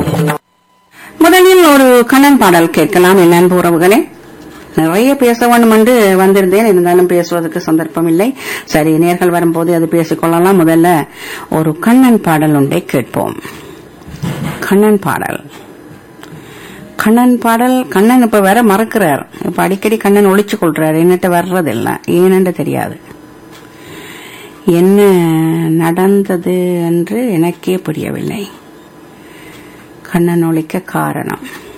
முதலில் ஒரு கண்ணன் பாடல் கேட்கலாம் என் அன்பு உறவுகளே நிறைய பேச வேண்டும் என்று வந்திருந்தேன் இருந்தாலும் பேசுவதற்கு சந்தர்ப்பம் இல்லை சரி நேர்கள் வரும்போது அது பேசிக்கொள்ளலாம் முதல்ல ஒரு கண்ணன் பாடல் ஒன்றை கேட்போம் கண்ணன் பாடல் கண்ணன் பாடல் கண்ணன் இப்ப வேற மறக்கிறார் இப்ப அடிக்கடி கண்ணன் ஒளிச்சு கொள்றாரு என்னட்ட வர்றதில்ல ஏனென்று தெரியாது என்ன நடந்தது என்று எனக்கே புரியவில்லை கண்ணன் ஒழிக்க காரணம்